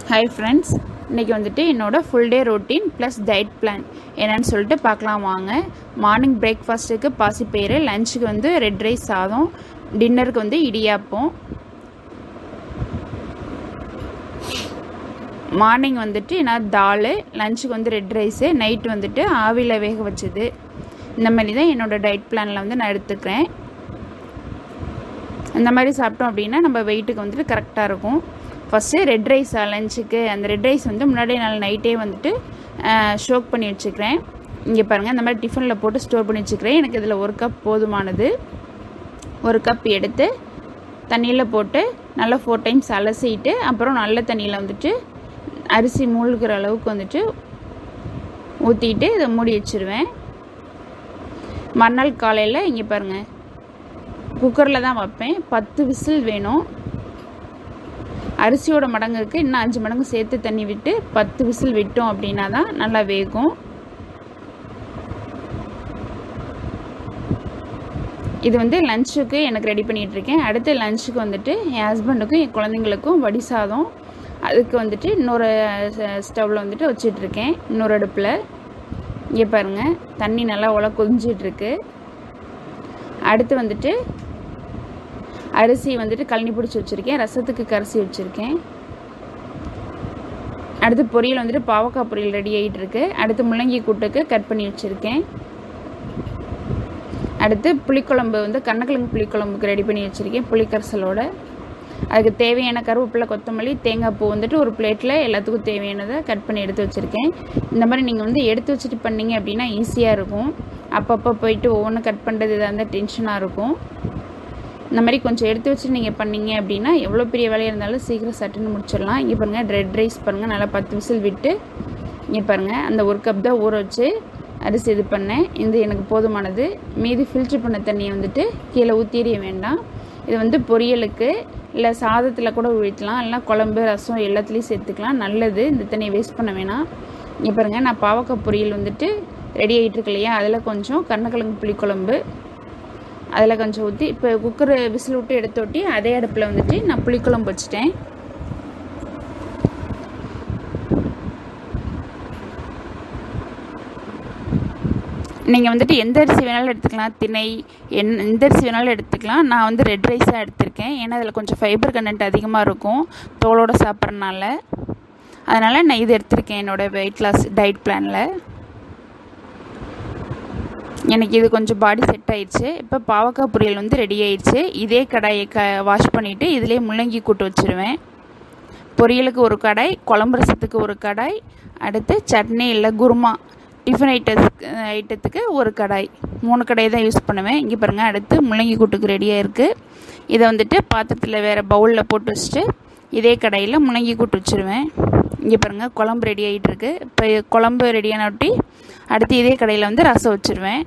hi friends இன்றைக்கி வந்துட்டு என்னோடய full day routine plus diet plan என்னன்னு சொல்லிட்டு பார்க்கலாம் வாங்க மார்னிங் பிரேக்ஃபாஸ்ட்டுக்கு பாசிப்பயிறு லஞ்சுக்கு வந்து ரெட் ரைஸ் சாதம் டின்னருக்கு வந்து இடியாப்பம் மார்னிங் வந்துட்டு நான் தால் லஞ்சுக்கு வந்து ரெட் ரைஸு நைட்டு வந்துட்டு ஆவியில் வேக வச்சது இந்த மாதிரி தான் என்னோடய டயட் பிளானில் வந்து நான் எடுத்துக்கிறேன் இந்த மாதிரி சாப்பிட்டோம் அப்படின்னா நம்ம வெயிட்டுக்கு வந்துட்டு கரெக்டாக இருக்கும் ஃபஸ்ட்டு ரெட் ரைஸ் லஞ்சுக்கு அந்த ரெட் ரைஸ் வந்து முன்னாடியே நாள் நைட்டே வந்துட்டு ஷோக் பண்ணி வச்சுக்கிறேன் இங்கே பாருங்கள் இந்த மாதிரி டிஃபனில் போட்டு ஸ்டோர் பண்ணி வச்சுக்கிறேன் எனக்கு இதில் ஒரு கப் போதுமானது ஒரு கப் எடுத்து தண்ணியில் போட்டு நல்லா ஃபோர் டைம்ஸ் அலசிட்டு அப்புறம் நல்ல தண்ணியில் வந்துட்டு அரிசி மூழ்கிற அளவுக்கு வந்துட்டு ஊற்றிட்டு இதை மூடி வச்சுருவேன் மறுநாள் காலையில் இங்கே பாருங்கள் குக்கரில் தான் வைப்பேன் பத்து விசில் வேணும் அரிசியோட மடங்குக்கு இன்னும் அஞ்சு மடங்கு சேர்த்து தண்ணி விட்டு பத்து விசில் விட்டோம் அப்படின்னா தான் நல்லா வேகும் இது வந்து லஞ்சுக்கு எனக்கு ரெடி பண்ணிகிட்ருக்கேன் அடுத்து லஞ்சுக்கு வந்துட்டு என் ஹஸ்பண்டுக்கும் என் குழந்தைங்களுக்கும் வடி சாதம் அதுக்கு வந்துட்டு இன்னொரு ஸ்டவ்வில் வந்துட்டு வச்சிட்ருக்கேன் இன்னொரு அடுப்பில் இங்கே பாருங்கள் தண்ணி நல்லா உல கொதிஞ்சிட்ருக்கு அடுத்து வந்துட்டு அரிசி வந்துட்டு கழனி பிடிச்சி வச்சுருக்கேன் ரசத்துக்கு கரிசி வச்சுருக்கேன் அடுத்து பொரியல் வந்துட்டு பாவக்காய் பொரியல் ரெடி ஆகிட்டு இருக்கு அடுத்து முள்ளங்கி கூட்டுக்கு கட் பண்ணி வச்சுருக்கேன் அடுத்து புளிக்குழம்பு வந்து கண்ணக்கிழங்கு புளிக்குழம்புக்கு ரெடி பண்ணி வச்சுருக்கேன் புளிக்கரசலோட அதுக்கு தேவையான கருவேப்பிலை கொத்தமல்லி தேங்காய் பூ வந்துட்டு ஒரு பிளேட்டில் எல்லாத்துக்கும் தேவையானதை கட் பண்ணி எடுத்து வச்சுருக்கேன் இந்த மாதிரி நீங்கள் வந்து எடுத்து வச்சுட்டு பண்ணீங்க அப்படின்னா ஈஸியாக இருக்கும் அப்பப்போ போயிட்டு ஒவ்வொன்றும் கட் பண்ணுறது இதாக இருந்தால் டென்ஷனாக இருக்கும் இந்த மாதிரி கொஞ்சம் எடுத்து வச்சு நீங்கள் பண்ணீங்க அப்படின்னா எவ்வளோ பெரிய வேலையாக இருந்தாலும் சீக்கிரம் சட்டுன்னு முடிச்சிடலாம் இங்கே பாருங்கள் ரெட் ரைஸ் பாருங்கள் நல்லா பத்து விசில் விட்டு இங்கே பாருங்கள் அந்த ஒரு கப் தான் ஊற வச்சு அரிசி இது பண்ணேன் இது எனக்கு போதுமானது மீதி ஃபில்ட்ரு பண்ண தண்ணியை வந்துட்டு கீழே ஊற்றிட வேண்டாம் இது வந்து பொரியலுக்கு இல்லை சாதத்தில் கூட ஊற்றலாம் இல்லை குழம்பு ரசம் எல்லாத்துலேயும் சேர்த்துக்கலாம் நல்லது இந்த தண்ணியை வேஸ்ட் பண்ண வேணாம் இங்கே பாருங்கள் நான் பாவக்காய் பொரியல் வந்துட்டு ரெடி ஆகிட்டு இருக்கு இல்லையா அதில் கொஞ்சம் கருணக்கிழங்கு புளிக்குழம்பு அதில் கொஞ்சம் ஊற்றி இப்போ குக்கர் விசில் விட்டு எடுத்து ஒட்டி அதே அடுப்பில் வந்துட்டு நான் புளிக்குழம்பு வச்சுட்டேன் நீங்கள் வந்துட்டு எந்த அரிசி வேணாலும் எடுத்துக்கலாம் திணை என் எந்த அரிசி வேணாலும் எடுத்துக்கலாம் நான் வந்து ரெட் ரைஸாக எடுத்திருக்கேன் ஏன்னா அதில் கொஞ்சம் ஃபைபர் கண்டென்ட் அதிகமாக இருக்கும் தோலோடு சாப்பிட்றனால அதனால் நான் இது எடுத்திருக்கேன் என்னோடய வெயிட் லாஸ் டயட் பிளானில் எனக்கு இது கொஞ்சம் பாடி செட் ஆயிடுச்சு இப்போ பாவக்காய் பொரியல் வந்து ரெடி ஆயிடுச்சு இதே கடாயை க வாஷ் பண்ணிவிட்டு இதிலே முள்ளங்கி கூட்டு வச்சுருவேன் பொரியலுக்கு ஒரு கடாய் குழம்பு ரசத்துக்கு ஒரு கடாய் அடுத்து சட்னி இல்லை குருமா டிஃபன் ஐட்டத்துக்கு ஐட்டத்துக்கு ஒரு கடாய் மூணு கடாய் தான் யூஸ் பண்ணுவேன் இங்கே பாருங்கள் அடுத்து முள்ளங்கி கூட்டுக்கு ரெடியாக இருக்குது இதை வந்துட்டு பாத்திரத்தில் வேறு பவுலில் போட்டு வச்சுட்டு இதே கடாயில் முள்ளங்கி கூட்டு வச்சுருவேன் இங்கே பாருங்கள் குழம்பு ரெடி ஆகிட்டு இருக்கு இப்போ குழம்பு ரெடியான ஒட்டி அடுத்து இதே கடையில் வந்து ரசம் வச்சுருவேன்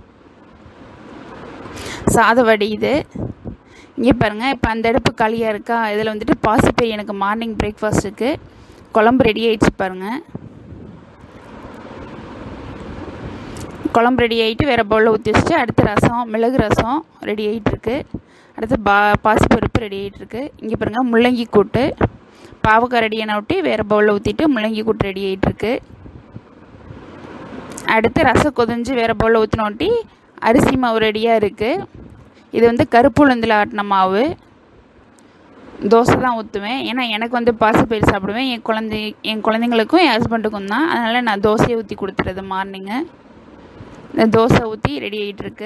சாதம் வடியுது இங்கே பாருங்கள் இப்போ அந்த அடுப்பு காலியாக இருக்கா இதில் வந்துட்டு பாசிப்பயிர் எனக்கு மார்னிங் பிரேக்ஃபாஸ்ட்டுக்கு குழம்பு ரெடி ஆகிடுச்சு பாருங்கள் குழம்பு ரெடி ஆகிட்டு வேறு பவுலில் ஊற்றி வச்சுட்டு அடுத்து ரசம் மிளகு ரசம் ரெடி ஆகிட்டுருக்கு அடுத்து பா பாசிப்பருப்பு ரெடி ஆகிட்டுருக்கு இங்கே பாருங்கள் முள்ளங்கி கூட்டு பாவக்காய் ரெடியான ஒட்டி வேறு பவுலில் ஊற்றிட்டு முள்ளங்கி கூட்டு ரெடி ஆகிட்டுருக்கு அடுத்து ரசம் கொதிஞ்சு வேறு பவுலில் ஊற்றின ஒட்டி அரிசி மாவு ரெடியாக இருக்குது இது வந்து கருப்பு உளுந்தில் ஆட்டின மாவு தோசை தான் ஊற்றுவேன் ஏன்னா எனக்கு வந்து பாசிப்பயிர் சாப்பிடுவேன் என் குழந்தை என் குழந்தைங்களுக்கும் என் ஹஸ்பண்டுக்கும் தான் அதனால் நான் தோசையை ஊற்றி கொடுத்துறது மார்னிங்கு இந்த தோசை ஊற்றி ரெடி ஆகிட்டுருக்கு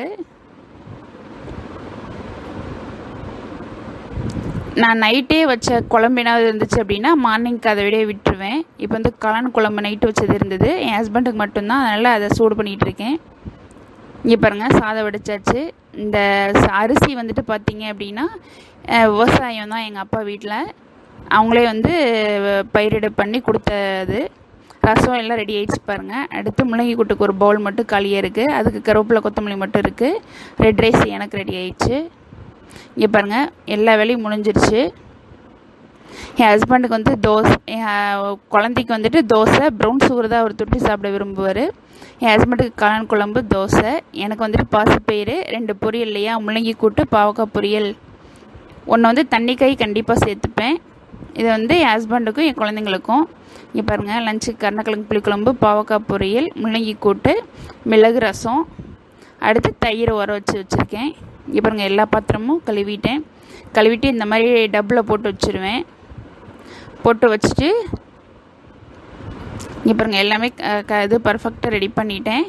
நான் நைட்டே வச்ச குழம்பு ஏதாவது இருந்துச்சு அப்படின்னா மார்னிங்க்கு அதை விட விட்டுருவேன் இப்போ வந்து கலன் குழம்பு நைட்டு வச்சது இருந்தது என் ஹஸ்பண்டுக்கு மட்டும்தான் அதனால் அதை சூடு பண்ணிகிட்டு இருக்கேன் இங்கே பாருங்கள் சாதம் வடிச்சாச்சு இந்த அரிசி வந்துட்டு பார்த்தீங்க அப்படின்னா விவசாயம் தான் எங்கள் அப்பா வீட்டில் அவங்களே வந்து பயிரிட பண்ணி கொடுத்தது ரசம் எல்லாம் ரெடி ஆகிடுச்சு பாருங்கள் அடுத்து முள்ளங்கி கூட்டுக்கு ஒரு பவுல் மட்டும் காலியாக இருக்குது அதுக்கு கருவேப்பிலை கொத்தமல்லி மட்டும் இருக்குது ரெட் ரைஸ் எனக்கு ரெடி ஆயிடுச்சு இங்கே பாருங்கள் எல்லா வேலையும் முடிஞ்சிருச்சு என் ஹஸ்பண்டுக்கு வந்து தோசை என் குழந்தைக்கு வந்துட்டு தோசை ப்ரௌன் சுகர் தான் அவர் தொட்டி சாப்பிட விரும்புவார் என் ஹஸ்பண்டுக்கு காளான் குழம்பு தோசை எனக்கு வந்துட்டு பாசிப்பயிறு ரெண்டு பொரியல் இல்லையா முள்ளங்கி கூட்டு பாவக்காய் பொரியல் ஒன்று வந்து தண்ணிக்காய் கண்டிப்பாக சேர்த்துப்பேன் இது வந்து என் ஹஸ்பண்டுக்கும் என் குழந்தைங்களுக்கும் இங்கே பாருங்கள் லஞ்சுக்கு கருணக்கிழங்கு புளிக்குழம்பு பாவக்காய் பொரியல் முள்ளங்கி கூட்டு மிளகு ரசம் அடுத்து தயிர் உர வச்சு வச்சுருக்கேன் இங்கே பாருங்கள் எல்லா பாத்திரமும் கழுவிட்டேன் கழுவிட்டு இந்த மாதிரி டப்பில் போட்டு வச்சுருவேன் போட்டு வச்சுட்டு இங்கே பாருங்கள் எல்லாமே க இது பர்ஃபெக்டாக ரெடி பண்ணிட்டேன்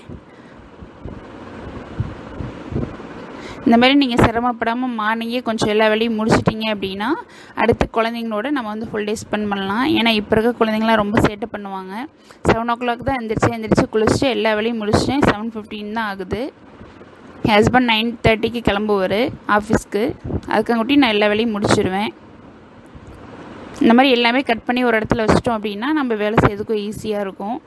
இந்த மாதிரி நீங்கள் சிரமப்படாமல் மார்னிங்கே கொஞ்சம் எல்லா வேலையும் முடிச்சிட்டிங்க அப்படின்னா அடுத்து குழந்தைங்களோட நம்ம வந்து ஃபுல் டே ஸ்பெண்ட் பண்ணலாம் ஏன்னா இப்போ இருக்க குழந்தைங்களாம் ரொம்ப சேட்டை பண்ணுவாங்க செவன் ஓ கிளாக் தான் எந்திரிச்சு எந்திரிச்சு குளிச்சுட்டு எல்லா வேலையும் முடிச்சிட்டேன் செவன் ஃபிஃப்டின் தான் ஆகுது என் ஹஸ்பண்ட் நைன் தேர்ட்டிக்கு கிளம்புவார் ஆஃபீஸ்க்கு அதுக்காங்கட்டி நான் எல்லா வேலையும் முடிச்சிடுவேன் இந்த மாதிரி எல்லாமே கட் பண்ணி ஒரு இடத்துல வச்சிட்டோம் அப்படின்னா நம்ம வேலை செய்யறதுக்கும் ஈஸியாக இருக்கும்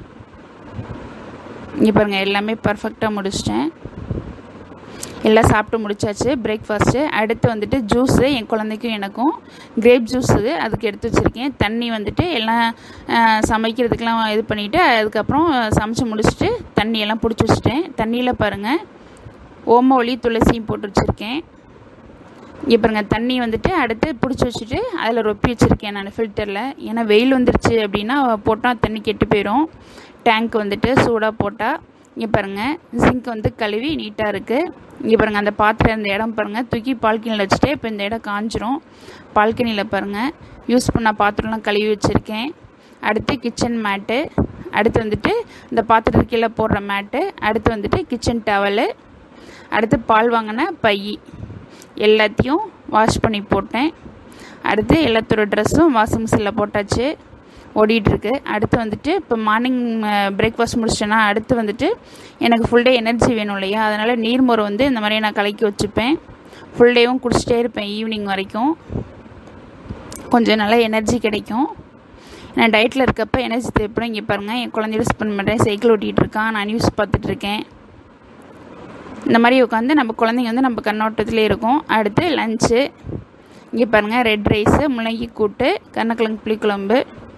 இங்கே பாருங்கள் எல்லாமே பர்ஃபெக்டாக முடிச்சிட்டேன் எல்லாம் சாப்பிட்டு முடிச்சாச்சு பிரேக்ஃபாஸ்ட்டு அடுத்து வந்துட்டு ஜூஸு என் குழந்தைக்கும் எனக்கும் கிரேப் ஜூஸு அதுக்கு எடுத்து வச்சுருக்கேன் தண்ணி வந்துட்டு எல்லாம் சமைக்கிறதுக்கெலாம் இது பண்ணிவிட்டு அதுக்கப்புறம் சமைச்சு முடிச்சுட்டு தண்ணியெல்லாம் பிடிச்சி வச்சுட்டேன் தண்ணியில் பாருங்கள் ஓம ஒளி துளசியும் போட்டு வச்சுருக்கேன் இங்கே பாருங்கள் தண்ணி வந்துட்டு அடுத்து பிடிச்சி வச்சுட்டு அதில் ரொப்பி வச்சுருக்கேன் நான் ஃபில்டரில் ஏன்னா வெயில் வந்துருச்சு அப்படின்னா போட்டால் தண்ணி கெட்டு போயிடும் டேங்க் வந்துட்டு சூடாக போட்டால் இங்கே பாருங்கள் சிங்க் வந்து கழுவி நீட்டாக இருக்குது இங்கே பாருங்கள் அந்த பாத்திரம் இந்த இடம் பாருங்கள் தூக்கி பால்கனியில் வச்சுட்டு இப்போ இந்த இடம் காஞ்சிரும் பால்கனியில் பாருங்கள் யூஸ் பண்ண பாத்திரம்லாம் கழுவி வச்சுருக்கேன் அடுத்து கிச்சன் மேட்டு அடுத்து வந்துட்டு இந்த பாத்திரத்துக்கு கீழே போடுற மேட்டு அடுத்து வந்துட்டு கிச்சன் டவலு அடுத்து பால் வாங்கின பை எல்லாத்தையும் வாஷ் பண்ணி போட்டேன் அடுத்து எல்லாத்தோட ட்ரெஸ்ஸும் வாஷிங் மிஷினில் போட்டாச்சு ஓடிட்டுருக்கு அடுத்து வந்துட்டு இப்போ மார்னிங் பிரேக்ஃபாஸ்ட் முடிச்சிட்டேன்னா அடுத்து வந்துட்டு எனக்கு ஃபுல் டே எனர்ஜி வேணும் இல்லையா அதனால் நீர்மோர் வந்து இந்த மாதிரி நான் கலக்கி வச்சுப்பேன் ஃபுல் டேவும் குடிச்சிட்டே இருப்பேன் ஈவினிங் வரைக்கும் கொஞ்சம் நல்லா எனர்ஜி கிடைக்கும் நான் டயட்டில் இருக்கப்போ எனர்ஜி தேவைப்படும் இங்கே பாருங்கள் என் குழந்தையோட ஸ்பெண்ட் பண்ணுறேன் சைக்கிள் ஓட்டிகிட்டு இருக்கான் நான் நியூஸ் பார்த்துட்ருக்கேன் இந்த மாதிரி உட்காந்து நம்ம குழந்தைங்க வந்து நம்ம கண்ணோட்டத்திலே இருக்கும் அடுத்து லஞ்சு இங்கே பாருங்கள் ரெட் ரைஸு முள்ளங்கி கூட்டு கருணக்கிழங்கு புளிக்குழம்பு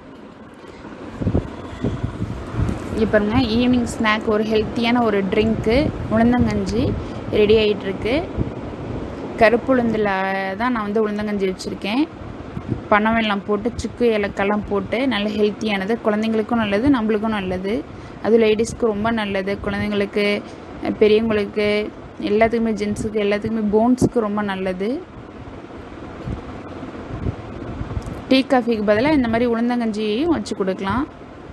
இங்கே பாருங்கள் ஈவினிங் ஸ்நாக் ஒரு ஹெல்த்தியான ஒரு ட்ரிங்க்கு உளுந்தங்கஞ்சி ரெடி ஆகிட்டுருக்கு கருப்பு உளுந்தில் தான் நான் வந்து உளுந்தங்கஞ்சி வச்சுருக்கேன் பனம் வெல்லம் போட்டு சுக்கு ஏலக்கெல்லாம் போட்டு நல்ல ஹெல்த்தியானது குழந்தைங்களுக்கும் நல்லது நம்மளுக்கும் நல்லது அது லேடிஸ்க்கு ரொம்ப நல்லது குழந்தைங்களுக்கு பெரியவங்களுக்கு எல்லாத்துக்குமே ஜென்ஸுக்கு எல்லாத்துக்குமே போன்ஸுக்கு ரொம்ப நல்லது டீ காஃபிக்கு பதிலாக இந்த மாதிரி உளுந்தங்கஞ்சியையும் வச்சு கொடுக்கலாம்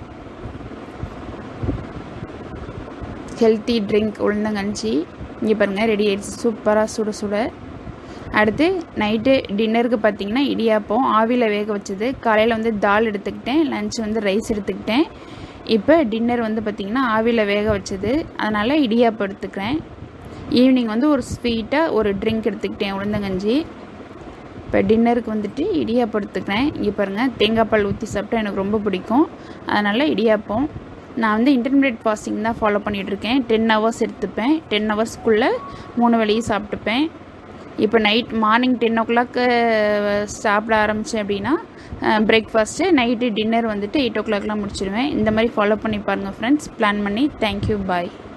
ஹெல்த்தி ட்ரிங்க் உளுந்தங்கஞ்சி இங்கே பாருங்கள் ரெடி ஆயிடுச்சு சூப்பராக சுட சுட அடுத்து நைட்டு டின்னருக்கு பார்த்தீங்கன்னா இடியாப்பம் ஆவியில் வேக வச்சது காலையில் வந்து தால் எடுத்துக்கிட்டேன் லஞ்ச் வந்து ரைஸ் எடுத்துக்கிட்டேன் இப்போ டின்னர் வந்து பார்த்திங்கன்னா ஆவியில் வேக வச்சது அதனால் இடியாப்பம் எடுத்துக்கிறேன் ஈவினிங் வந்து ஒரு ஸ்வீட்டாக ஒரு ட்ரிங்க் எடுத்துக்கிட்டேன் உளுந்தங்கஞ்சி இப்போ டின்னருக்கு வந்துட்டு இடியாப்பம் எடுத்துக்கிறேன் இங்கே பாருங்கள் தேங்காய் பால் ஊற்றி சாப்பிட்டா எனக்கு ரொம்ப பிடிக்கும் அதனால் இடியாப்பம் நான் வந்து இன்டர்மீடியட் ஃபாஸ்டிங் தான் ஃபாலோ பண்ணிகிட்ருக்கேன் டென் ஹவர்ஸ் எடுத்துப்பேன் டென் ஹவர்ஸ்க்குள்ளே மூணு வேளையும் சாப்பிட்டுப்பேன் இப்போ night morning ten o'clock சாப்பிட ஆரம்பித்தேன் அப்படின்னா பிரேக்ஃபாஸ்ட்டு நைட்டு டின்னர் வந்துட்டு எயிட் ஓ கிளாக்லாம் முடிச்சிடுவேன் இந்த மாதிரி ஃபாலோ பண்ணி பாருங்கள் ஃப்ரெண்ட்ஸ் பிளான் பண்ணி தேங்க்யூ பாய்